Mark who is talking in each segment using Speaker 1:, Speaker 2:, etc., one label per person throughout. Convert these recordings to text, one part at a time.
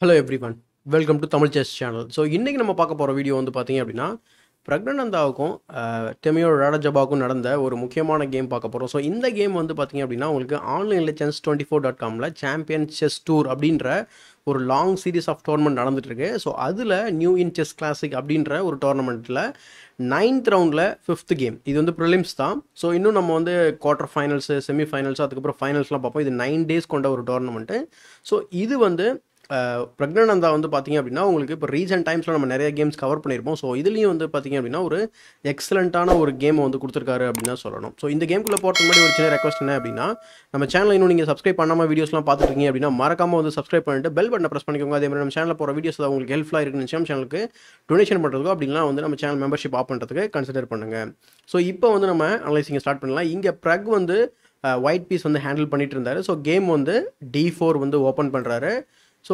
Speaker 1: hello everyone welcome to Tamil chess channel so இன்றைக்கி நம்ம பார்க்க போகிற வீடியோ வந்து பார்த்தீங்க அப்படின்னா பிரக்னநந்தாவுக்கும் டெமியோ ராடஜபாவுக்கும் நடந்த ஒரு முக்கியமான கேம் பார்க்க போகிறோம் ஸோ இந்த கேம் வந்து பார்த்தீங்க அப்படின்னா உங்களுக்கு ஆன்லைனில் செஸ் டுவெண்ட்டி ஃபோர் டாட் காமில் சாம்பியன் செஸ் டூர் அப்படின்ற ஒரு லாங் சீரீஸ் ஆஃப் டோர்னமெண்ட் நடந்துட்டுருக்கு ஸோ அதில் நியூ இன் செஸ் கிளாசிக் அப்படின்ற ஒரு டோர்னமெண்ட்டில் நைன்த் ரவுண்டில் ஃபிஃப்த் கேம் இது வந்து ப்ரிலிம்ஸ் தான் ஸோ இன்னும் நம்ம வந்து குவார்ட்டர் ஃபைனல்ஸு செமி ஃபைனல்ஸ் அதுக்கப்புறம் ஃபைனல்ஸ்லாம் பார்ப்போம் இது நைன் டேஸ் கொண்ட ஒரு டோர்னமெண்ட்டு ஸோ இது வந்து பிரக்னநந்தா வந்து பார்த்தீங்க அப்படின்னா உங்களுக்கு இப்போ ரீசெண்ட் டைம்ஸில் நம்ம நிறைய கேம்ஸ் கவர் பண்ணியிருப்போம் ஸோ இதுலேயும் வந்து பார்த்தீங்க அப்படின்னா ஒரு எக்ஸலண்ட்டான ஒரு கேமை வந்து கொடுத்துருக்காரு அப்படின்னு தான் சொல்லணும் ஸோ இந்த கேம்குள்ளே போகிறதுக்கு முன்னாடி ஒரு சின்ன ரெக்வஸ்ட் என்ன அப்படின்னா நம்ம சேனலில் இன்னும் நீங்கள் சப்ஸ்கிரைப் பண்ணாமல் வீடியோஸ்லாம் பார்த்துருக்கீங்க அப்படின்னா மறக்காமல் வந்து சப்ஸ்கிரைப் பண்ணிட்டு பெல் பட்டனை ப்ரெஸ் பண்ணிக்கோங்க அதே மாதிரி நம்ம சேனலில் போகிற வீடியோஸ் தான் உங்களுக்கு ஹெல்ப்ஃபுல்லாக இருக்குன்னு நிச்சயம் சேனலுக்கு டொனேஷன் பண்ணுறதுக்கோ அப்படின்னா வந்து நம்ம சேனல் மெம்பர்ஷிப் ஆப் பண்ணுறதுக்கு கன்சிடர் பண்ணுங்கள் ஸோ இப்போ வந்து நம்ம அனலைசிங் ஸ்டார்ட் பண்ணலாம் இங்கே ப்ரக் வந்து ஒயிட் பீஸ் வந்து ஹேண்டில் பண்ணிட்டு இருந்தார் ஸோ கேம் வந்து டி ஃபோர் வந்து ஓப்பன் பண்ணுறாரு ஸோ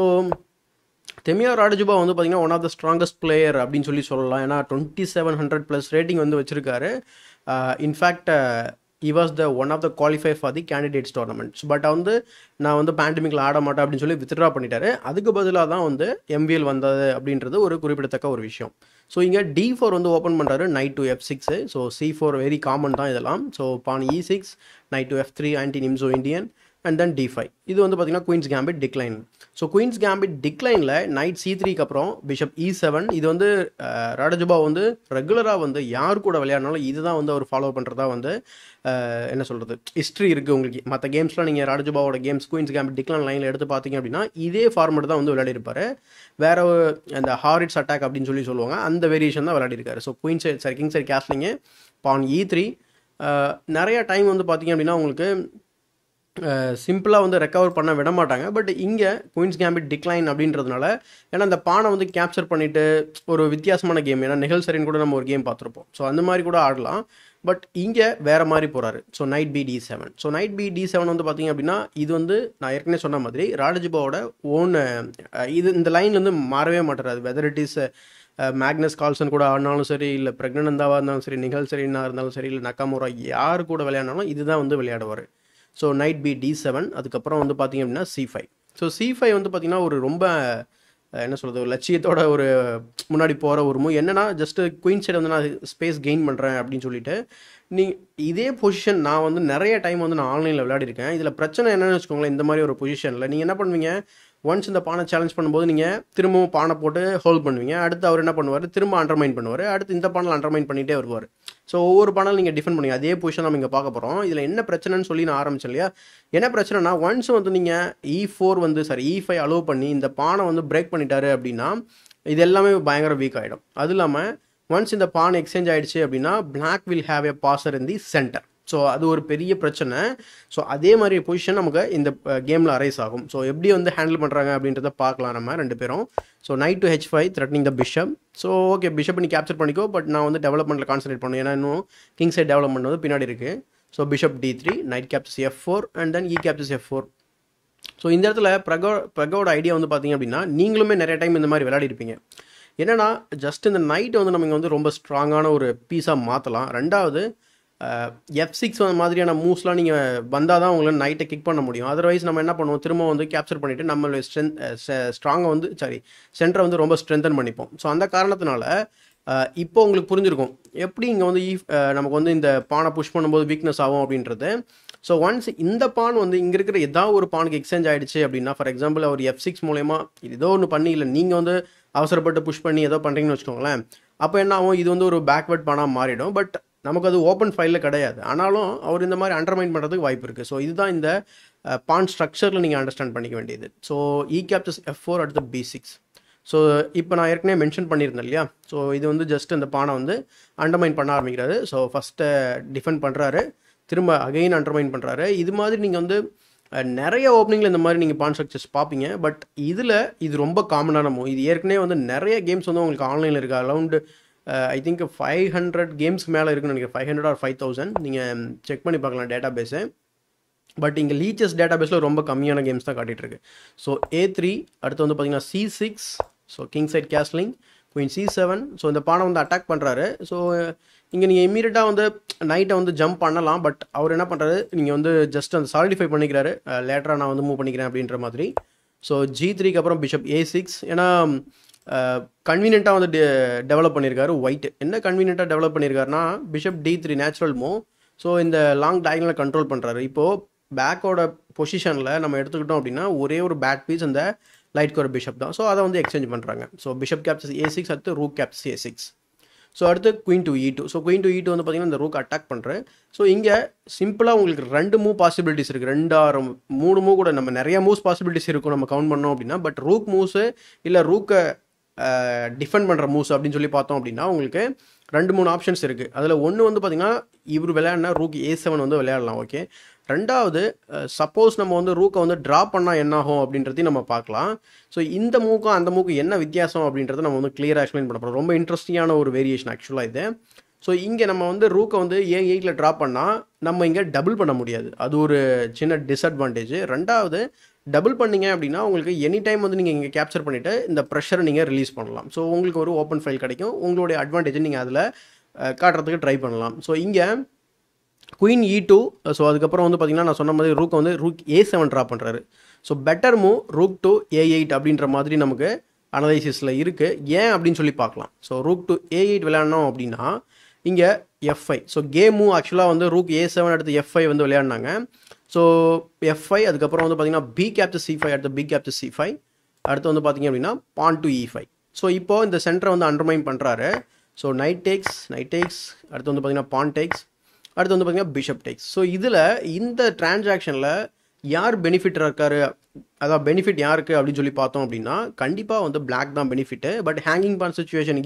Speaker 1: தெமியா ராடஜுபா வந்து பார்த்தீங்கன்னா one of the strongest player அப்படின்னு சொல்லி சொல்லலாம் ஏன்னா twenty seven hundred plus rating வந்து வச்சிருக்காரு in fact he was the one of the qualify for the candidates tournaments but வந்து நான் வந்து பேண்டமிக்கில் ஆட மாட்டேன் அப்படின்னு சொல்லி வித்ட்ரா பண்ணிட்டாரு அதுக்கு பதிலாக தான் வந்து எம்பிஎல் வந்தது அப்படின்றது ஒரு குறிப்பிடத்தக்க ஒரு விஷயம் ஸோ இங்கே டி ஃபோர் வந்து ஓப்பன் பண்ணுறாரு knight to F six so C four very common தான் இதெல்லாம் so pawn E six knight to F three anti Nimzo Indian and then D five இது வந்து பார்த்தீங்கன்னா queen's gambit decline so queen's gambit டிக்ளைனில் knight C த்ரீக்கு அப்புறம் bishop இ seven இது வந்து ராடஜுபா வந்து ரெகுலராக வந்து யார் கூட விளையாடினாலும் இதுதான் வந்து அவர் ஃபாலோ பண்ணுறதா வந்து என்ன சொல்கிறது ஹிஸ்ட்ரி இருக்குது உங்களுக்கு மற்ற கேம்ஸ்லாம் நீங்கள் ராடஜுபாவோட கேம்ஸ் குயின்ஸ் கேம்பிட் டிக்ளைன் லைனில் எடுத்து பார்த்தீங்க அப்படின்னா இதே ஃபார்மெட் தான் வந்து விளையாடிருப்பார் வேற அந்த ஹாரிட்ஸ் அட்டாக் அப்படின்னு சொல்லி சொல்லுவாங்க அந்த வேரியேஷன் தான் விளையாடிருக்காரு so queen side sorry king side castling pawn E three நிறைய டைம் வந்து பார்த்தீங்க அப்படின்னா உங்களுக்கு சிம்பிளாக வந்து ரெக்கவர் பண்ண விட மாட்டாங்க பட் இங்கே குயின்ஸ் கேம்பிட் டிக்ளைன் அப்படின்றதுனால ஏன்னா அந்த பானை வந்து கேப்சர் பண்ணிவிட்டு ஒரு வித்தியாசமான கேம் ஏன்னா நிகழ்சரின்னு கூட நம்ம ஒரு கேம் பார்த்துருப்போம் ஸோ அந்த மாதிரி கூட ஆடலாம் பட் இங்கே வேறு மாதிரி போகிறாரு so knight B D seven so knight B D seven வந்து பார்த்தீங்க அப்படின்னா இது வந்து நான் ஏற்கனவே சொன்ன மாதிரி ராடஜிபாவோட ஓன் இது இந்த லைன் வந்து மாறவே மாட்டுறாரு whether it is Magnus Carlsen கூட ஆடினாலும் சரி இல்லை பிரக்னந்தாவாக இருந்தாலும் சரி நிகழ்சரின்னா இருந்தாலும் சரி இல்லை நக்காமுரா யார் கூட விளையாடினாலும் இதுதான் வந்து விளையாடுவார் so knight B D seven அதுக்கப்புறம் வந்து பார்த்திங்க அப்படின்னா C five so C five வந்து பார்த்திங்கன்னா ஒரு ரொம்ப என்ன சொல்கிறது ஒரு லட்சியத்தோட ஒரு முன்னாடி போகிற ஒரு மூவ் என்னன்னா ஜஸ்ட்டு குயின் சைடு வந்து நான் ஸ்பேஸ் கெயின் பண்ணுறேன் அப்படின்னு சொல்லிட்டு நீ இதே பொசிஷன் நான் வந்து நிறைய டைம் வந்து நான் ஆன்லைனில் விளையாடிருக்கேன் இதில் பிரச்சனை என்னென்னு வச்சுக்கோங்களேன் இந்த மாதிரி ஒரு பொசிஷனில் நீங்கள் என்ன பண்ணுவீங்க ஒன்ஸ் இந்த பானை சேலஞ்ச் பண்ணும்போது நீங்கள் திரும்பவும் பானை போட்டு ஹோல்ட் பண்ணுவீங்க அடுத்து அவர் என்ன பண்ணுவார் திரும்ப அண்டர்மைன் பண்ணுவார் அடுத்து இந்த பானில் அண்டர்மைன் பண்ணிகிட்டே வருவார் ஸோ ஒவ்வொரு பானல் நீங்கள் டிஃபெண்ட் பண்ணுங்க அதே பொசிஷன் நம்ம இங்கே பார்க்க போகிறோம் இதில் என்ன பிரச்சனைன்னு சொல்லி நான் ஆரம்பிச்சேன் இல்லையா என்ன பிரச்சனைனா ஒன்ஸ் வந்து நீங்கள் இ ஃபோர் வந்து சாரி இ ஃபைவ் அலோவ் பண்ணி இந்த பானை வந்து பிரேக் பண்ணிட்டாரு அப்படின்னா இது எல்லாமே பயங்கர வீக் ஆகிடும் அது இல்லாமல் ஒன்ஸ் இந்த பான் எக்ஸ்சேஞ்ச் ஆகிடுச்சு அப்படின்னா black will have a passer in the centre so அது ஒரு பெரிய பிரச்சனை ஸோ அதே மாதிரி பொசிஷன் நமக்கு இந்த கேமில் அரைஸ் ஆகும் ஸோ எப்படி வந்து ஹேண்டில் பண்ணுறாங்க அப்படின்றத பார்க்கலாம் நம்ம ரெண்டு பேரும் so knight to H five threatening the bishop so okay bishop நீ கேப்சர் பண்ணிக்கோ பட் நான் வந்து டெவலப்மெண்ட்டில் கான்சன்ட்ரேட் பண்ணுவேன் ஏன்னா இன்னும் கிங் சைட் டெவலப்மெண்ட் வந்து பின்னாடி இருக்குது so bishop D three knight captures F four and then E captures F four so இந்த இடத்துல ப்ரகோ ப்ரகோட ஐடியா வந்து பார்த்தீங்க அப்படின்னா நீங்களுமே நிறைய டைம் இந்த மாதிரி விளையாடிருப்பீங்க என்னன்னா ஜஸ்ட் இந்த நைட்டை வந்து நம்ம இங்கே வந்து ரொம்ப ஸ்ட்ராங்கான ஒரு பீஸாக மாற்றலாம் ரெண்டாவது எஃப் சிக்ஸ் மாதிரியான மூவ்ஸ்லாம் நீங்கள் வந்தால் தான் உங்களை நைட்டை கிக் பண்ண முடியும் அதர்வைஸ் நம்ம என்ன பண்ணுவோம் திரும்ப வந்து கேப்சர் பண்ணிவிட்டு நம்மளோட ஸ்ட்ரென்த் ஸ்ட்ராங்கை வந்து சாரி சென்டரை வந்து ரொம்ப ஸ்ட்ரென்தன் பண்ணிப்போம் ஸோ அந்த காரணத்தினால இப்போ உங்களுக்கு புரிஞ்சிருக்கும் எப்படி இங்கே வந்து ஈ நமக்கு வந்து இந்த பானை புஷ் பண்ணும்போது வீக்னஸ் ஆகும் அப்படின்றது ஸோ ஒன்ஸ் இந்த பான் வந்து இங்கே இருக்கிற ஏதாவது ஒரு பானுக்கு எக்ஸ்சேஞ்ச் ஆகிடுச்சு அப்படின்னா ஃபார் எக்ஸாம்பிள் அவர் எஃப் சிக்ஸ் மூலயமா ஏதோ ஒன்று பண்ணி இல்லை நீங்கள் வந்து அவசரப்பட்டு புஷ் பண்ணி ஏதோ பண்ணுறீங்கன்னு வச்சுக்கோங்களேன் அப்போ என்ன ஆகும் இது வந்து ஒரு பேக்வர்ட் பானாக மாறிடும் பட் நமக்கு அது ஓப்பன் ஃபைலில் கிடையாது ஆனாலும் அவர் இந்த மாதிரி அண்டர்மைன் பண்ணுறதுக்கு வாய்ப்பு இருக்குது ஸோ இதுதான் இந்த பான் ஸ்ட்ரக்சரில் நீங்கள் அண்டர்ஸ்டாண்ட் பண்ணிக்க வேண்டியது so E captures F four அடுத்து பி சிக்ஸ் ஸோ இப்போ நான் ஏற்கனவே மென்ஷன் பண்ணியிருந்தேன் இல்லையா ஸோ இது வந்து ஜஸ்ட் இந்த பானை வந்து அண்டர்மைன் பண்ண ஆரம்பிக்கிறாரு ஸோ ஃபஸ்ட்டு டிஃபெண்ட் பண்ணுறாரு திரும்ப அகெயின் அண்டர்மைன் பண்ணுறாரு இது மாதிரி நீங்கள் வந்து நிறைய ஓப்பனிங்கில் இந்த மாதிரி நீங்கள் பான் ஸ்ட்ரக்சர்ஸ் பார்ப்பீங்க பட் இதில் இது ரொம்ப காமனான மூவ் இது ஏற்கனவே வந்து நிறைய கேம்ஸ் வந்து உங்களுக்கு ஆன்லைனில் இருக்குது around I think five hundred games மேலே இருக்குன்னு நினைக்கிறேன் five hundred or five thousand நீங்கள் செக் பண்ணி பார்க்கலாம் டேட்டா பேஸு பட் இங்கே லீச்சஸ் டேட்டா பேஸில் ரொம்ப கம்மியான கேம்ஸ் தான் காட்டிகிட்ருக்கு ஸோ ஏ த்ரீ அடுத்து வந்து பார்த்தீங்கன்னா C six so king side castling queen C seven so இந்த பானை வந்து அட்டாக் பண்ணுறாரு ஸோ இங்கே நீங்கள் இம்மீடியட்டாக வந்து நைட்டை வந்து ஜம்ப் பண்ணலாம் பட் அவர் என்ன பண்ணுறாரு நீங்கள் வந்து ஜஸ்ட் அந்த சாலிடிஃபை பண்ணிக்கிறாரு லேட்டராக நான் வந்து மூவ் பண்ணிக்கிறேன் அப்படின்ற மாதிரி ஸோ ஜி த்ரீக்கு அப்புறம் பிஷப் ஏ சிக்ஸ் ஏன்னா கன்வீனியண்ட்டாக வந்து டெவலப் பண்ணியிருக்காரு ஒயிட் என்ன கன்வீனியண்ட்டாக டெவலப் பண்ணியிருக்காருன்னா பிஷப் டி த்ரீ நேச்சுரல் மூ ஸோ இந்த லாங் டயகனலை கண்ட்ரோல் பண்ணுறாரு இப்போது பேக்கோட பொசிஷனில் நம்ம எடுத்துக்கிட்டோம் அப்படின்னா ஒரே ஒரு பேட் பீஸ் அந்த லைட் கோர் பிஷப் தான் ஸோ அதை வந்து எக்ஸ்சேஞ்ச் பண்ணுறாங்க so bishop captures A six அடுத்து rook captures A six so அடுத்து queen to E two so queen to E two வந்து பார்த்தீங்கன்னா இந்த ரூக் அட்டாக் பண்ணுறேன் ஸோ இங்கே சிம்பிளாக உங்களுக்கு ரெண்டு மூவ் பாசிபிலிட்டிஸ் இருக்குது ரெண்டாயிரம் மூணு மூவ் கூட நம்ம நிறைய மூவ்ஸ் பாசிபிலிட்டிஸ் இருக்கும் நம்ம கவுண்ட் பண்ணோம் அப்படின்னா பட் ரூக் மூவ்ஸு இல்லை ரூக்கை டிஃபெண்ட் பண்ணுற மூவ்ஸ் அப்படின்னு சொல்லி பார்த்தோம் அப்படின்னா உங்களுக்கு ரெண்டு மூணு ஆப்ஷன்ஸ் இருக்குது அதில் ஒன்று வந்து பார்த்திங்கன்னா இவர் விளையாடினா ரூக் ஏ செவன் வந்து விளையாடலாம் ஓகே ரெண்டாவது சப்போஸ் நம்ம வந்து ரூக்கை வந்து ட்ரா பண்ணால் என்ன ஆகும் அப்படின்றதையும் நம்ம பார்க்கலாம் ஸோ இந்த மூக்கும் அந்த மூக்கும் என்ன வித்தியாசம் அப்படின்றத நம்ம வந்து கிளியராக எக்ஸ்பிளைன் பண்ண போகிறோம் ரொம்ப இன்ட்ரெஸ்டிங்கான ஒரு வேரியேஷன் ஆக்சுவலாக இது ஸோ இங்கே நம்ம வந்து ரூக்கை வந்து ஏ எயிட்டில் ட்ரா பண்ணால் நம்ம இங்கே டபுள் பண்ண முடியாது அது ஒரு சின்ன டிஸ்அட்வான்டேஜ் ரெண்டாவது டபுள் பண்ணிங்க அப்படின்னா உங்களுக்கு எனி டைம் வந்து நீங்கள் இங்கே கேப்சர் பண்ணிவிட்டு இந்த ப்ரெஷரை நீங்கள் ரிலீஸ் பண்ணலாம் ஸோ உங்களுக்கு ஒரு ஓப்பன் ஃபைல் கிடைக்கும் உங்களுடைய அட்வான்டேஜை நீங்கள் அதில் காட்டுறதுக்கு ட்ரை பண்ணலாம் ஸோ இங்கே குயின் இ டூ ஸோ அதுக்கப்புறம் வந்து பார்த்தீங்கன்னா நான் சொன்ன மாதிரி ரூக் வந்து ரூக் ஏ செவன் ட்ரா பண்ணுறாரு so better move rook to A eight அப்படின்ற மாதிரி நமக்கு அனலைசிஸில் இருக்குது ஏன் அப்படின்னு சொல்லி பார்க்கலாம் so rook to A eight விளையாடணும் அப்படின்னா இங்கே எஃப்ஐ ஸோ கேம் மூவ் ஆக்சுவலாக வந்து ரூக் ஏ செவன் அடுத்து எஃப்ஐ வந்து விளையாடினாங்க ஸோ எஃப்ஐ அதுக்கப்புறம் வந்து பார்த்தீங்கன்னா பி கேப்டு சி ஃபைவ் அடுத்து பி கேப்டு சி ஃபைவ் அடுத்து வந்து பார்த்தீங்க அப்படின்னா pawn to E five so இப்போ இந்த சென்டரை வந்து அண்டர்மைன் பண்ணுறாரு so knight takes knight takes அடுத்து வந்து பார்த்தீங்கன்னா பான் டேக்ஸ் அடுத்து வந்து பார்த்தீங்கன்னா பிஷப் டேக்ஸ் ஸோ இதில் இந்த டிரான்சாக்ஷனில் யார் பெனிஃபிட்டாக இருக்காரு அதான் பெனிஃபிட் யாருக்கு அப்படின்னு சொல்லி பார்த்தோம் அப்படின்னா கண்டிப்பாக வந்து பிளாக் தான் benefit but hanging pawn situation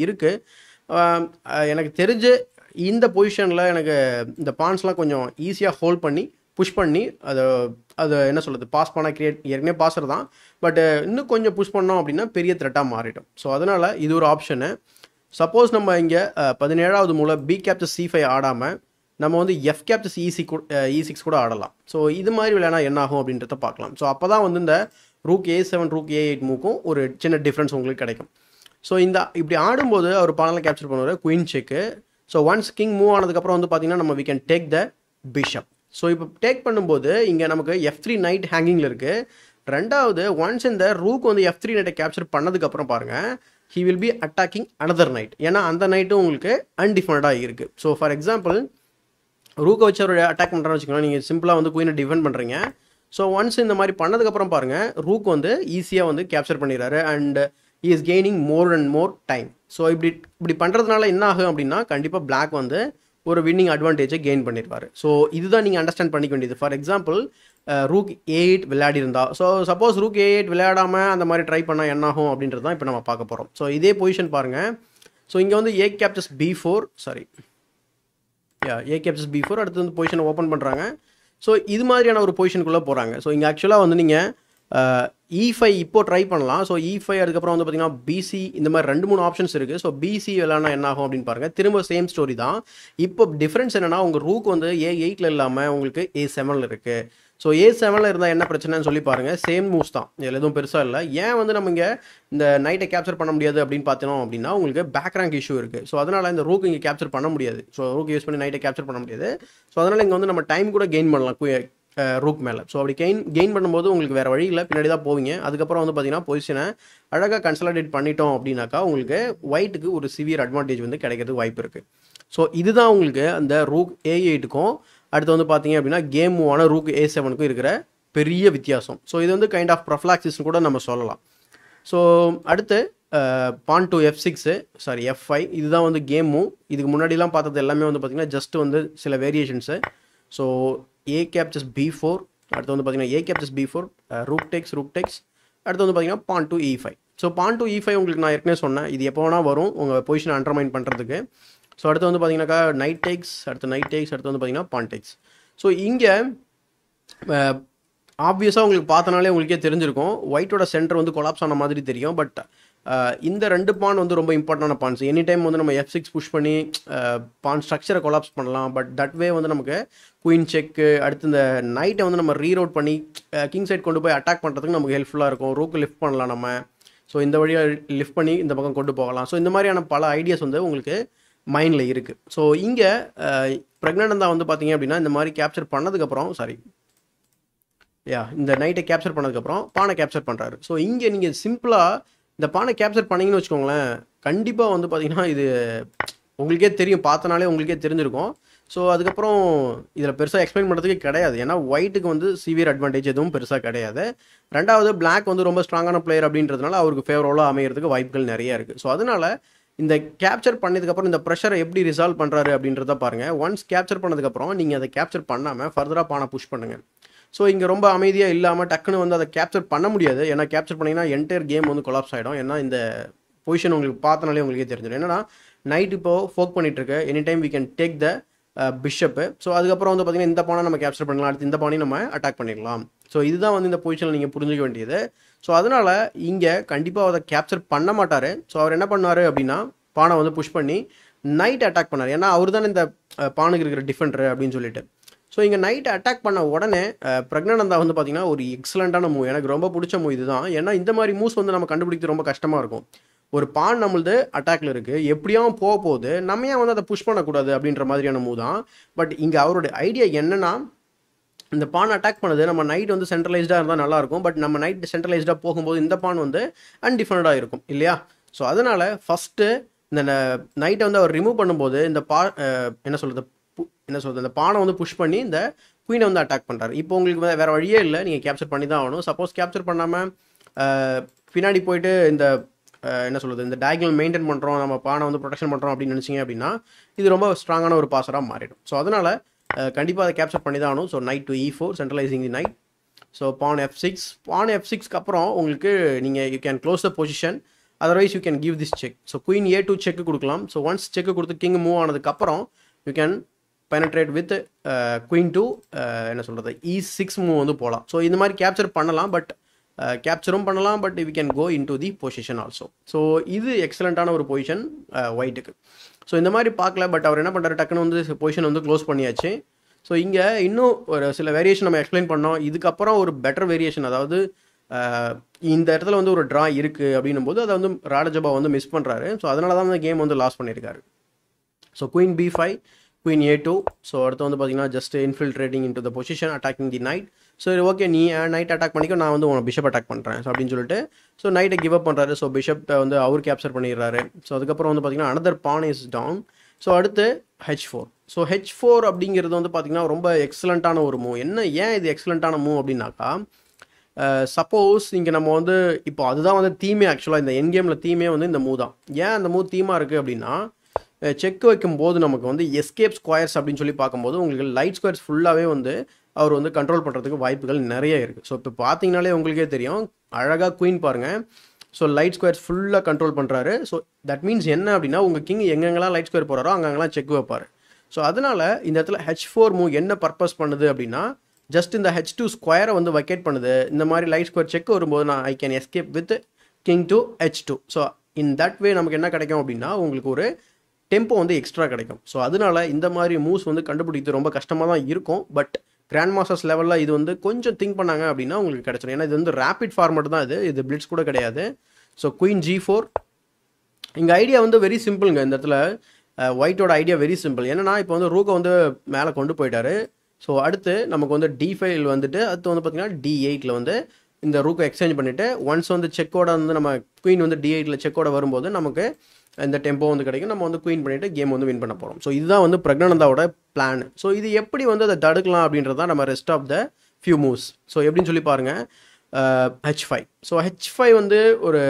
Speaker 1: இருக்குது எனக்கு தெரிஞ்சு இந்த பொசிஷனில் எனக்கு இந்த பான்ஸ்லாம் கொஞ்சம் ஈஸியாக ஹோல்ட் பண்ணி புஷ் பண்ணி அதை அதை என்ன சொல்கிறது பாஸ் பண்ண கிரியேட் ஏற்கனவே பாஸர் தான் பட் இன்னும் கொஞ்சம் புஷ் பண்ணோம் அப்படின்னா பெரிய த்ரெட்டாக மாறிடும் ஸோ அதனால் இது ஒரு ஆப்ஷனு சப்போஸ் நம்ம இங்கே பதினேழாவது மூலம் பி கேப்டர் சி ஃபைவ் ஆடாமல் நம்ம வந்து எஃப் கேப்டஸ் இசி இ சிக்ஸ் கூட ஆடலாம் ஸோ இது மாதிரி விளையாடா என்ன ஆகும் அப்படின்றத பார்க்கலாம் ஸோ அப்போ தான் வந்து இந்த rook A seven rook A eight மூக்கும் ஒரு சின்ன டிஃப்ரென்ஸ் உங்களுக்கு கிடைக்கும் ஸோ இந்த இப்படி ஆடும்போது அவர் பானலை கேப்சர் பண்ணுவார் queen check so once king move ஆனதுக்கப்புறம் வந்து பார்த்தீங்கன்னா நம்ம we can take the bishop so இப்போ டேக் பண்ணும்போது இங்கே நமக்கு எஃப் த்ரீ நைட் ஹேங்கிங்கில் இருக்குது ரெண்டாவது ஒன்ஸ் இந்த ரூக் வந்து எஃப் த்ரீ நைட்டை கேப்சர் பண்ணதுக்கப்புறம் பாருங்கள் he will be attacking another knight ஏன்னா அந்த நைட்டும் உங்களுக்கு அன்டிஃபைனடாக இருக்குது ஸோ ஃபார் எக்ஸாம்பிள் ரூக்கை வச்சு அவர் அட்டாக் பண்ணுறான்னு வச்சுக்கோங்களேன் நீங்கள் சிம்பிளாக வந்து குயினை டிஃபெண்ட் பண்ணுறீங்க ஸோ ஒன்ஸ் இந்த மாதிரி பண்ணதுக்கப்புறம் பாருங்கள் ரூக் வந்து ஈஸியாக வந்து கேப்சர் பண்ணிடுறாரு and is gaining more and more time so இப்படி இப்படி பண்ணுறதுனால என்ன ஆகும் அப்படின்னா கண்டிப்பாக பிளாக் வந்து ஒரு வின்னிங் அட்வான்டேஜை கெயின் பண்ணிடுவார் ஸோ இதுதான் நீங்கள் அண்டர்ஸ்டாண்ட் பண்ணிக்க வேண்டியது for example rook A eight விளையாடி இருந்தா so suppose rook A eight விளையாடாமல் அந்த மாதிரி ட்ரை பண்ணால் என்ன ஆகும் அப்படின்றது தான் இப்போ நம்ம பார்க்க போகிறோம் ஸோ இதே பொசிஷன் பாருங்கள் ஸோ இங்கே வந்து A captures B four sorry yeah A captures B four அடுத்து வந்து பொசிஷனை ஓப்பன் பண்ணுறாங்க ஸோ இது மாதிரியான ஒரு பொசிஷனுக்குள்ளே போகிறாங்க ஸோ இங்கே ஆக்சுவலாக வந்து நீங்கள் இ ஃபைவ் இப்போ ட்ரை பண்ணலாம் ஸோ இ ஃபைவ் அதுக்கப்புறம் வந்து பார்த்தீங்கன்னா பிசி இந்த மாதிரி ரெண்டு மூணு ஆப்ஷன்ஸ் இருக்குது ஸோ பிசி விளாட்னா என்ன ஆகும் அப்படின்னு பாருங்கள் திரும்ப சேம் ஸ்டோரி தான் இப்போ டிஃப்ரென்ஸ் என்னென்னா உங்கள் ரூக் வந்து ஏ எயிட்டில் இல்லாமல் உங்களுக்கு ஏ செவனில் இருக்குது ஸோ ஏ செவனில் இருந்தால் என்ன பிரச்சனைன்னு சொல்லி பாருங்கள் சேம் மூவ்ஸ் தான் இதில் எதுவும் பெருசாக இல்லை ஏன் வந்து நம்ம இங்கே இந்த நைட்டை கேப்சர் பண்ண முடியாது அப்படின்னு பார்த்தோம் அப்படின்னா உங்களுக்கு பேக் ரேங்க் இஷ்யூ இருக்குது ஸோ அதனால் இந்த ரூக் இங்கே கேப்சர் பண்ண முடியாது ஸோ ரூக் யூஸ் பண்ணி நைட்டை கேப்சர் பண்ண முடியாது ஸோ அதனால் இங்கே வந்து நம்ம டைம் கூட கெயின் பண்ணலாம் ரூக் மேலே ஸோ அப்படி கெயின் கெயின் பண்ணும்போது உங்களுக்கு வேறு வழி இல்லை பின்னாடி தான் போவீங்க அதுக்கப்புறம் வந்து பார்த்தீங்கன்னா பொசிஷனை அழகாக கன்சல்டேட் பண்ணிட்டோம் அப்படின்னாக்கா உங்களுக்கு ஒயிட்டுக்கு ஒரு சிவியர் அட்வான்டேஜ் வந்து கிடைக்கிறதுக்கு வாய்ப்பு இருக்குது ஸோ இதுதான் உங்களுக்கு அந்த ரூக் ஏ எயிட்டுக்கும் அடுத்து வந்து பார்த்தீங்க அப்படின்னா கேம் மூவான ரூக் ஏ செவனுக்கும் இருக்கிற பெரிய வித்தியாசம் ஸோ இது வந்து கைண்ட் ஆஃப் ப்ரொஃப்ளாக்சிஸ்னு கூட நம்ம சொல்லலாம் ஸோ அடுத்து pawn to F six sorry F five இதுதான் வந்து கேம் மூவ் இதுக்கு முன்னாடிலாம் பார்த்தது எல்லாமே வந்து பார்த்திங்கன்னா ஜஸ்ட் வந்து சில variations so A captures B four அடுத்து வந்து பார்த்தீங்கன்னா A captures B four rook takes rook takes அடுத்து வந்து பார்த்தீங்கன்னா pawn to E five so pawn to E five உங்களுக்கு நான் ஏற்கனவே சொன்னேன் இது எப்போ வேணால் வரும் உங்கள் பொசிஷனை அண்டர்மைன் பண்ணுறதுக்கு ஸோ அடுத்து வந்து பார்த்தீங்கன்னாக்கா நைட் டேக்ஸ் அடுத்து நைட் டேக்ஸ் அடுத்து வந்து பார்த்தீங்கன்னா பான் டேக்ஸ் ஸோ இங்கே ஆப்வியஸாக உங்களுக்கு பார்த்தனாலே உங்களுக்கே தெரிஞ்சிருக்கும் ஒயிட்டோட சென்டர் வந்து கொலாப்ஸ் ஆன மாதிரி தெரியும் பட் இந்த ரெண்டு பான் வந்து ரொம்ப இம்பார்ட்டண்டான பான்ஸ் எனி டைம் வந்து நம்ம எஃப் சிக்ஸ் புஷ் பண்ணி பான் ஸ்ட்ரக்சரை கொலாப்ஸ் பண்ணலாம் பட் தட் வே வந்து நமக்கு குயின் செக்கு அடுத்து இந்த நைட்டை வந்து நம்ம ரீரோட் பண்ணி கிங் சைட் கொண்டு போய் அட்டாக் பண்ணுறதுக்கு நமக்கு ஹெல்ப்ஃபுல்லாக இருக்கும் ரூக்கு லிஃப்ட் பண்ணலாம் நம்ம ஸோ இந்த வழியாக லிஃப்ட் பண்ணி இந்த பக்கம் கொண்டு போகலாம் ஸோ இந்த மாதிரியான பல ஐடியாஸ் வந்து உங்களுக்கு மைண்டில் இருக்குது ஸோ இங்கே பிரக்னானந்தா வந்து பார்த்தீங்க அப்படின்னா இந்த மாதிரி கேப்சர் பண்ணதுக்கப்புறம் சாரி யா இந்த நைட்டை கேப்சர் பண்ணதுக்கப்புறம் பானை கேப்சர் பண்ணுறாரு ஸோ இங்கே நீங்கள் சிம்பிளாக இந்த பானை கேப்சர் பண்ணீங்கன்னு வச்சுக்கோங்களேன் கண்டிப்பாக வந்து பார்த்தீங்கன்னா இது உங்களுக்கே தெரியும் பார்த்தனாலே உங்களுக்கே தெரிஞ்சிருக்கும் ஸோ அதுக்கப்புறம் இதில் பெருசாக எக்ஸ்பிளைன் பண்ணுறதுக்கு கிடையாது ஏன்னா ஒயிட்டுக்கு வந்து சிவியர் அட்வான்டேஜ் எதுவும் பெருசாக கிடையாது ரெண்டாவது Black வந்து ரொம்ப ஸ்ட்ராங்கான பிளேயர் அப்படின்றதுனால அவருக்கு ஃபேவரபுளாக அமையறதுக்கு வாய்ப்புகள் நிறைய இருக்குது ஸோ அதனால இந்த கேப்சர் பண்ணதுக்கப்புறம் இந்த ப்ரெஷரை எப்படி ரிசால்வ் பண்ணுறாரு அப்படின்றத பாருங்கள் ஒன்ஸ் கேப்சர் பண்ணதுக்கப்புறம் நீங்கள் அதை கேப்சர் பண்ணாமல் ஃபர்தராக பானை புஷ் பண்ணுங்கள் ஸோ இங்கே ரொம்ப அமைதியாக இல்லாமல் டக்குன்னு வந்து அதை கேப்சர் பண்ண முடியாது ஏன்னா கேப்சர் பண்ணிங்கன்னா என்டையர் கேம் வந்து கொலாப்ஸ் ஆகிடும் ஏன்னா இந்த பொசிஷன் உங்களுக்கு பார்த்தனாலே உங்களுக்கே தெரிஞ்சிடும் என்னன்னா நைட் இப்போ ஃபோக் பண்ணிட்டு இருக்கு any time we can take the bishop so அதுக்கப்புறம் வந்து பார்த்தீங்கன்னா இந்த பானை நம்ம கேப்சர் பண்ணலாம் அடுத்து இந்த பானையும் நம்ம அட்டாக் பண்ணிடலாம் ஸோ இதுதான் வந்து இந்த பொசிஷனில் நீங்கள் புரிஞ்சுக்க வேண்டியது ஸோ அதனால் இங்கே கண்டிப்பாக அதை கேப்சர் பண்ண மாட்டார் ஸோ அவர் என்ன பண்ணார் அப்படின்னா பானை வந்து புஷ் பண்ணி நைட் அட்டாக் பண்ணார் ஏன்னா அவர் தானே இந்த அஹ், பானுக்கு இருக்கிற டிஃபெண்டர் அப்படின்னு சொல்லிட்டு ஸோ இங்கே நைட் அட்டாக் பண்ண உடனே அஹ், பிரக்னானந்தா வந்து பார்த்தீங்கன்னா ஒரு எக்ஸலண்ட்டான மூவ் எனக்கு ரொம்ப பிடிச்ச மூவ் இதுதான் ஏன்னா இந்த மாதிரி மூவ்ஸ் வந்து நம்ம கண்டுபிடிக்கிறது ரொம்ப கஷ்டமாக இருக்கும் ஒரு பான் நம்மளது அட்டாக்ல இருக்கு எப்படியும் போக போகுது நம்ம ஏன் வந்து அதை புஷ் பண்ணக்கூடாது அப்படின்ற மாதிரியான மூவ் தான் பட் இங்கே அவருடைய ஐடியா என்னன்னா இந்த பான் அட்டாக் பண்ணது நம்ம நைட் வந்து சென்ட்ரலைஸ்டாக இருந்தால் நல்லாயிருக்கும் பட் நம்ம நைட் சென்ட்ரலைஸ்டாக போகும்போது இந்த பான் வந்து அன்டிஃபெண்டடாக இருக்கும் இல்லையா ஸோ அதனால் ஃபஸ்ட்டு இந்த நைட்டை வந்து அவர் ரிமூவ் பண்ணும்போது இந்த பா அஹ், என்ன சொல்கிறது என்ன சொல்கிறது இந்த பானை வந்து புஷ் பண்ணி இந்த குயினை வந்து அட்டாக் பண்ணுறாரு இப்போ உங்களுக்கு வே- வேற வழியே இல்லை நீங்கள் கேப்சர் பண்ணி தான் ஆகணும் சப்போஸ் கேப்சர் பண்ணாமல் பின்னாடி போயிட்டு இந்த அஹ், என்ன சொல்கிறது இந்த டயக்னல் மெயின்டைன் பண்ணுறோம் நம்ம பானை வந்து ப்ரொடெக்ஷன் பண்ணுறோம் அப்படின்னு நினச்சிங்க அப்படின்னா இது ரொம்ப ஸ்ட்ராங்கான ஒரு பாசராக மாறிடும் ஸோ அதனால் கண்டிப்பாக அதை கேப்சர் பண்ணி தான் ஆகணும் so knight to E four centralising the knight so pawn F six pawn F சிக்ஸ்க்கு அப்புறம் உங்களுக்கு நீங்கள் you can close the position otherwise you can give this check so queen A two check கொடுக்கலாம் so once check கொடுத்து king move ஆனதுக்கப்புறம் you can penetrate with queen to என்ன சொல்கிறது இ six move வந்து போகலாம் ஸோ இந்த மாதிரி கேப்சர் பண்ணலாம் பட் கேப்சரும் பண்ணலாம் but we can go into the position also so இது எக்ஸலண்ட்டான ஒரு பொசிஷன் ஒயிட்டுக்கு ஸோ இந்த மாதிரி பார்க்கல பட் அவர் என்ன பண்ணுறாரு டக்குன்னு வந்து பொசிஷன் வந்து க்ளோஸ் பண்ணியாச்சு ஸோ இங்கே இன்னும் ஒரு சில வேரியேஷன் நம்ம எக்ஸ்பிளைன் பண்ணோம் இதுக்கப்புறம் ஒரு பெட்டர் வேரியேஷன் அதாவது அஹ், இந்த இடத்துல வந்து ஒரு ட்ரா இருக்குது அப்படின்னும் போது அதை வந்து ராடஜபா வந்து மிஸ் பண்ணுறாரு ஸோ அதனால தான் அந்த கேம் வந்து லாஸ் பண்ணியிருக்காரு so queen B five queen A two so அடுத்து வந்து பார்த்தீங்கன்னா just infiltrating into the position attacking the knight சரி ஓகே நீ நைட் அட்டாக் பண்ணிக்கோ நான் வந்து உன பிஷப் அட்டாக் பண்ணுறேன் ஸோ அப்படின்னு சொல்லிட்டு ஸோ நைட்டை கிவ் அப் பண்ணுறாரு ஸோ பிஷப்பை வந்து அவர் கேப்சர் பண்ணிடுறாரு ஸோ அதுக்கப்புறம் வந்து பார்த்தீங்கன்னா another pawn is down so அடுத்து H four so H four அப்படிங்கிறது வந்து பார்த்தீங்கன்னா ரொம்ப எக்ஸலண்ட்டான ஒரு மூவ் என்ன ஏன் இது எக்ஸலண்ட்டான மூவ் அப்படின்னாக்கா சப்போஸ் இங்கே நம்ம வந்து இப்போ அதுதான் வந்து தீமே ஆக்சுவலாக இந்த என் கேமில் தீமே வந்து இந்த மூவ் தான் ஏன் அந்த மூவ் தீமாக இருக்குது அப்படின்னா செக் வைக்கும்போது நமக்கு வந்து எஸ்கேப் ஸ்கொயர்ஸ் அப்படின்னு சொல்லி பார்க்கும்போது உங்களுக்கு லைட் ஸ்கொயர்ஸ் ஃபுல்லாகவே வந்து அவர் வந்து கண்ட்ரோல் பண்ணுறதுக்கு வாய்ப்புகள் நிறைய இருக்குது ஸோ இப்போ பார்த்தீங்கனாலே உங்களுக்கே தெரியும் அழகாக குயின் பாருங்கள் ஸோ லைட் ஸ்கொயர்ஸ் ஃபுல்லாக கண்ட்ரோல் பண்ணுறாரு ஸோ தட் மீன்ஸ் என்ன அப்படின்னா உங்கள் கிங் எங்கெங்கெல்லாம் லைட் ஸ்கொயர் போகிறாரோ அங்கங்கெல்லாம் செக் வைப்பார் ஸோ அதனால் இந்த இடத்துல ஹெச் ஃபோர் மூவ் என்ன பர்பஸ் பண்ணுது அப்படின்னா ஜஸ்ட் இந்த ஹெச் டூ ஸ்கொயரை வந்து வக்கேட் பண்ணுது இந்த மாதிரி லைட் ஸ்கொயர் செக் வரும்போது நான் I can escape with king to H two so in that way நமக்கு என்ன கிடைக்கும் அப்படின்னா உங்களுக்கு ஒரு டெம்போ வந்து எக்ஸ்ட்ரா கிடைக்கும் ஸோ அதனால இந்த மாதிரி மூவ்ஸ் வந்து கண்டுபிடிக்கிறது ரொம்ப கஷ்டமாக தான் இருக்கும் பட் கிராண்ட் மாஸ்டர்ஸ் லெவலில் இது வந்து கொஞ்சம் திங்க் பண்ணாங்க அப்படின்னா உங்களுக்கு கிடைச்சிடும் ஏன்னா இது வந்து ரேபிட் ஃபார்மேட் தான் இது இது பிளிட்ஸ் கூட கிடையாது ஸோ குயின் ஜி ஃபோர் இங்கே ஐடியா வந்து வெரி சிம்பிளுங்க இந்த இடத்துல ஒயிட்டோட ஐடியா வெரி சிம்பிள் என்னன்னா இப்போ வந்து ரூக்கை வந்து மேலே கொண்டு போயிட்டாரு ஸோ அடுத்து நமக்கு வந்து டி ஃபைவ் வந்துட்டு அடுத்து வந்து பார்த்தீங்கன்னா டி எயிட்டில் வந்து இந்த ரூக்கை எக்ஸ்சேஞ்ச் பண்ணிவிட்டு ஒன்ஸ் வந்து செக்கோட வந்து நம்ம குயின் வந்து டி எயிட்டில் செக்கோட வரும்போது நமக்கு இந்த டெம்போ வந்து கிடைக்கும் நம்ம வந்து குயின் பண்ணிவிட்டு கேம் வந்து வின் பண்ண போகிறோம் ஸோ இதுதான் வந்து பிரக்னானந்தாவோட பிளான் ஸோ இது எப்படி வந்து அதை தடுக்கலாம் அப்படின்றது தான் நம்ம rest of the few moves so எப்படின்னு சொல்லி பாருங்கள் H five so H five வந்து ஒரு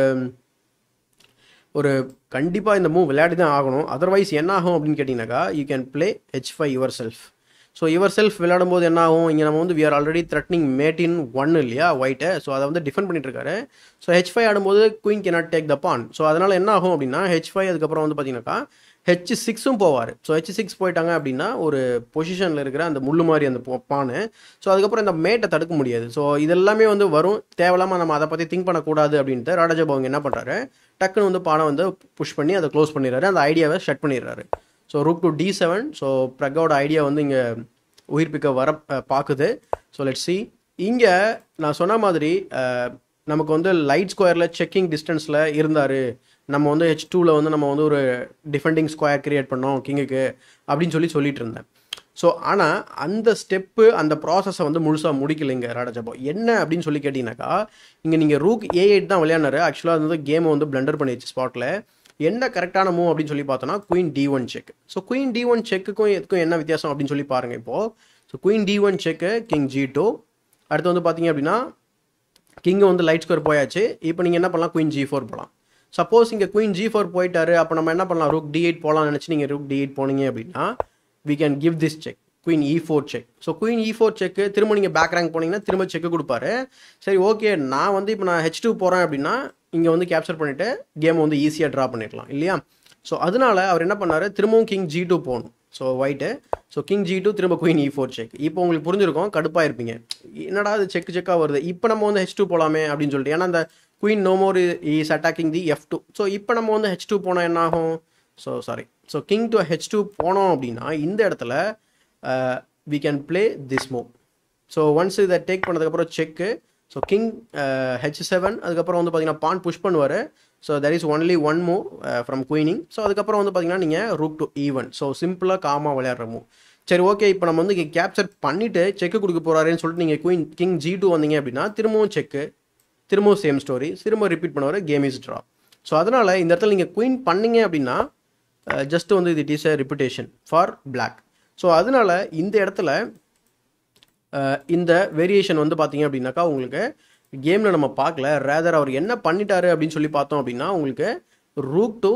Speaker 1: ஒரு கண்டிப்பாக இந்த மூவ் விளையாடி தான் ஆகணும் அதர்வைஸ் என்ன ஆகும் அப்படின்னு கேட்டிங்கனாக்கா you can play H five yourself so yourself விளையாடும் போது என்ன ஆகும் இங்கே நம்ம வந்து we are already threatening mate in one இல்லையா ஒயிட்டை ஸோ அதை வந்து டிஃபெண்ட் பண்ணிட்டு இருக்காரு ஸோ ஹெச் ஃபைவ் ஆடும்போது queen cannot take the pawn so அதனால் என்ன ஆகும் அப்படின்னா ஹெச் ஃபைவ் அதுக்கப்புறம் வந்து பார்த்தீங்கன்னாக்கா ஹெச் சிக்ஸும் போவார் ஸோ ஹெச் சிக்ஸ் போயிட்டாங்க அப்படின்னா ஒரு பொசிஷனில் இருக்கிற அந்த முள்ளு மாதிரி அந்த போ- பானு ஸோ அதுக்கப்புறம் இந்த மேட்டை தடுக்க முடியாது ஸோ இதெல்லாமே வந்து வரும் தேவையில்லாமல் நம்ம அதை பற்றி திங்க் பண்ணக்கூடாது அப்படின்ட்டு ராடஜபா அவங்க என்ன பண்ணுறாரு டக்குன்னு வந்து பானை வந்து புஷ் பண்ணி அதை க்ளோஸ் பண்ணிடுறாரு அந்த ஐடியாவை ஷட் பண்ணிடுறாரு so rook to D seven so பிரகாவோட ஐடியா வந்து இங்கே உயிர்ப்பிக்க வர அஹ், பார்க்குது ஸோ லெட் சி இங்கே நான் சொன்ன மாதிரி அஹ், நமக்கு வந்து லைட் ஸ்கொயரில் செக்கிங் டிஸ்டன்ஸில் இருந்தார் நம்ம வந்து ஹெச் டூவில் வந்து நம்ம வந்து ஒரு டிஃபெண்டிங் ஸ்கொயர் கிரியேட் பண்ணோம் கிங்குக்கு அப்படின்னு சொல்லி சொல்லிட்டு இருந்தேன் ஸோ ஆனால் அந்த ஸ்டெப்பு அந்த ப்ராசஸை வந்து முழுசாக முடிக்கலைங்க ராடஜபா என்ன அப்படின்னு சொல்லி கேட்டிங்கனாக்கா இங்கே நீங்கள் ரூக் ஏ எயிட் தான் விளையாடினாரு ஆக்சுவலாக அது வந்து கேமை வந்து பிளண்டர் பண்ணிடுச்சு ஸ்பாட்டில் என்ன கரெக்டான மூவ் அப்படின்னு சொல்லி பார்த்தோன்னா queen D one check so queen D one செக்குக்கும் எதுக்கும் என்ன வித்தியாசம் அப்படின்னு சொல்லி பாருங்கள் இப்போது so queen D one check king G two அடுத்து வந்து பார்த்தீங்க அப்படின்னா கிங்கு வந்து லைட் ஸ்கோர் போயாச்சு இப்போ நீங்கள் என்ன பண்ணலாம் குயின் ஜி ஃபோர் போகலாம் சப்போஸ் இங்கே குயின் ஜி ஃபோர் போயிட்டாரு அப்போ நம்ம என்ன பண்ணலாம் ரூக் டி எயிட் போகலாம்னு நினச்சி நீங்கள் ரூக் டி எயிட் போனீங்க அப்படின்னா we can give this check queen E four check so queen E four check திரும்ப நீங்கள் பேக் ரேங்க் போனீங்கன்னா திரும்ப செக்கு கொடுப்பாரு சரி ஓகே நான் வந்து இப்போ நான் ஹெச் டூ போகிறேன் அப்படின்னா இங்கே வந்து கேப்சர் பண்ணிவிட்டு கேமை வந்து ஈஸியாக ட்ரா பண்ணிடலாம் இல்லையா ஸோ அதனால அவர் என்ன பண்ணார் திரும்பவும் கிங் ஜி டூ போகணும் so white so king G two திரும்ப குயின் இ ஃபோர் செக் இப்போ உங்களுக்கு புரிஞ்சிருக்கும் கடுப்பாக இருப்பீங்க என்னடா அது செக் செக்காக வருது இப்போ நம்ம வந்து ஹெச் டூ போகலாமே அப்படின்னு சொல்லிட்டு ஏன்னா அந்த queen no more is attacking the F two so இப்போ நம்ம வந்து ஹெச் டூ போனால் என்ன ஆகும் so sorry so king to H two போனோம் அப்படின்னா இந்த இடத்துல we can play this move so once இதை டேக் பண்ணதுக்கப்புறம் check so king H seven அதுக்கப்புறம் வந்து பார்த்தீங்கன்னா பான் புஷ் பண்ணுவார் so that is only one move from queening so அதுக்கப்புறம் வந்து பார்த்தீங்கன்னா நீங்கள் ரூக் டு ஈவன் ஸோ சிம்பிளாக காமாக விளையாடுற மூவ் சரி ஓகே இப்போ நம்ம வந்து கேப்சர் பண்ணிவிட்டு செக்கு கொடுக்க போகிறாருன்னு சொல்லிட்டு நீங்கள் குயின் கிங் ஜி டூ வந்தீங்க அப்படின்னா திரும்பவும் செக்கு திரும்பவும் சேம் ஸ்டோரி திரும்ப ரிப்பீட் பண்ணுவார் கேம் இஸ் ட்ரா ஸோ அதனால் இந்த இடத்துல நீங்கள் குயின் பண்ணீங்க அப்படின்னா ஜஸ்ட் வந்து இது it is a refutation for black so அதனால் இந்த இடத்துல இந்த வேரியேஷன் வந்து பார்த்தீங்க அப்படின்னாக்கா உங்களுக்கு கேமில் நம்ம பார்க்கல ரேதர் அவர் என்ன பண்ணிட்டாரு அப்படின்னு சொல்லி பார்த்தோம் அப்படின்னா உங்களுக்கு rook to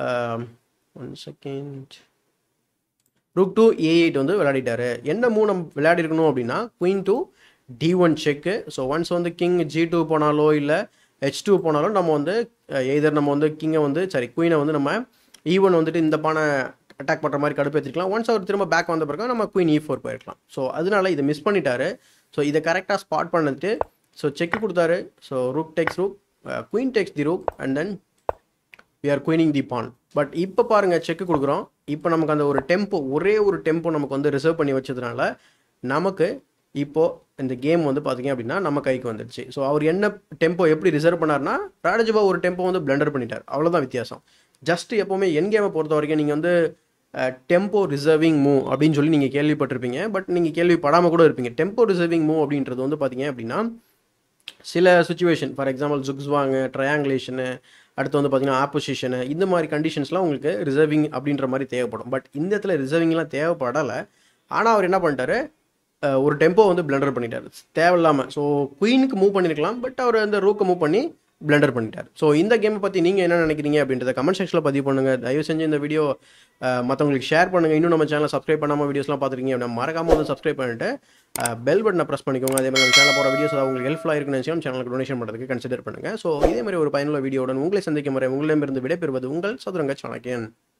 Speaker 1: one second rook to A eight வந்து விளையாடிட்டாரு என்ன மூணு நம்ம விளையாடிருக்கணும் அப்படின்னா queen to D one check so once வந்து கிங் ஜி டூ போனாலோ இல்லை ஹெச் டூ போனாலும் நம்ம வந்து எதர் நம்ம வந்து கிங்கை வந்து சாரி குயினை வந்து நம்ம ஈவன் வந்துட்டு இந்த பானை அட்டாக் பண்ணுற மாதிரி கடுப்பேற்றிருக்கலாம் ஒன்ஸ் அவர் திரும்ப பேக் வந்த பிறகு நம்ம குயின் இ ஃபோர் போயிருக்கலாம் ஸோ அதனால இதை மிஸ் பண்ணிட்டாரு ஸோ இதை கரெக்டாக ஸ்பாட் பண்ணிட்டு ஸோ செக் கொடுத்தாரு so rook takes rook queen takes the rook and then we are queening the pawn but இப்போ பாருங்கள் செக்கு கொடுக்குறோம் இப்போ நமக்கு அந்த ஒரு டெம்போ ஒரே ஒரு டெம்போ நமக்கு வந்து ரிசர்வ் பண்ணி வச்சதுனால நமக்கு இப்போது இந்த கேம் வந்து பார்த்தீங்க அப்படின்னா நம்ம கைக்கு வந்துடுச்சு ஸோ அவர் என்ன டெம்போ எப்படி ரிசர்வ் பண்ணார்னா ராடஜபா ஒரு டெம்போ வந்து பிளண்டர் பண்ணிட்டார் அவ்வளோதான் வித்தியாசம் ஜஸ்ட் எப்போவுமே என் கேமை பொறுத்த வரைக்கும் நீங்கள் வந்து டெம்போ ரிசர்விங் மூவ் அப்படின்னு சொல்லி நீங்கள் கேள்விப்பட்டிருப்பீங்க பட் நீங்கள் கேள்விப்படாமல் கூட இருப்பீங்க டெம்போ ரிசர்விங் மூவ் அப்படின்றது வந்து பார்த்தீங்க அப்படின்னா சில situation for example zugzwang triangulation அடுத்து வந்து பார்த்தீங்கன்னா ஆப்போசிஷனு இந்த மாதிரி கண்டிஷன்ஸ்லாம் உங்களுக்கு ரிசர்விங் அப்படின்ற மாதிரி தேவைப்படும் பட் இந்த இடத்துல ரிசர்விங்லாம் தேவைப்படலை ஆனால் அவர் என்ன பண்ணிட்டாரு ஒரு டெம்போ வந்து பிளண்டர் பண்ணிட்டார் தேவையில்லாமல் ஸோ குயினுக்கு மூவ் பண்ணியிருக்கலாம் பட் அவர் அந்த ரூக்கை மூவ் பண்ணி பிளண்டர் பண்ணிட்டார் ஸோ இந்த கேமை பற்றி நீங்கள் என்ன நினைக்கிறீங்க அப்படின்றத கமெண்ட் செக்ஷனில் பதிவு பண்ணுங்கள் தயவு செஞ்சு இந்த வீடியோ மற்றவங்களுக்கு ஷேர் பண்ணுங்கள் இன்னும் நம்ம சேனலை சப்ஸ்கிரைப் பண்ணாமல் வீடியோஸ்லாம் பார்த்துருக்கீங்க அப்படின்னா மறக்காமல் வந்து சப்ஸ்கிரைப் பண்ணிட்டு பெல் பட்டனை ப்ரெஸ் பண்ணிக்கோங்க அதே மாதிரி நம்ம சேனல் போகிற வீடியோஸ் உங்களுக்கு ஹெல்ப்ஃபுல்லாக இருக்குன்னு நினச்சி சேனலுக்கு டொனேஷன் பண்ணுறதுக்கு கன்சிடர் பண்ணுங்கள் ஸோ இதே மாதிரி ஒரு பயனுள்ள வீடியோடன் உங்களை சந்திக்கும் முறை உங்களிடமிருந்து விடைபெறுவது உங்கள் சதுரங்க சாணக்கியன்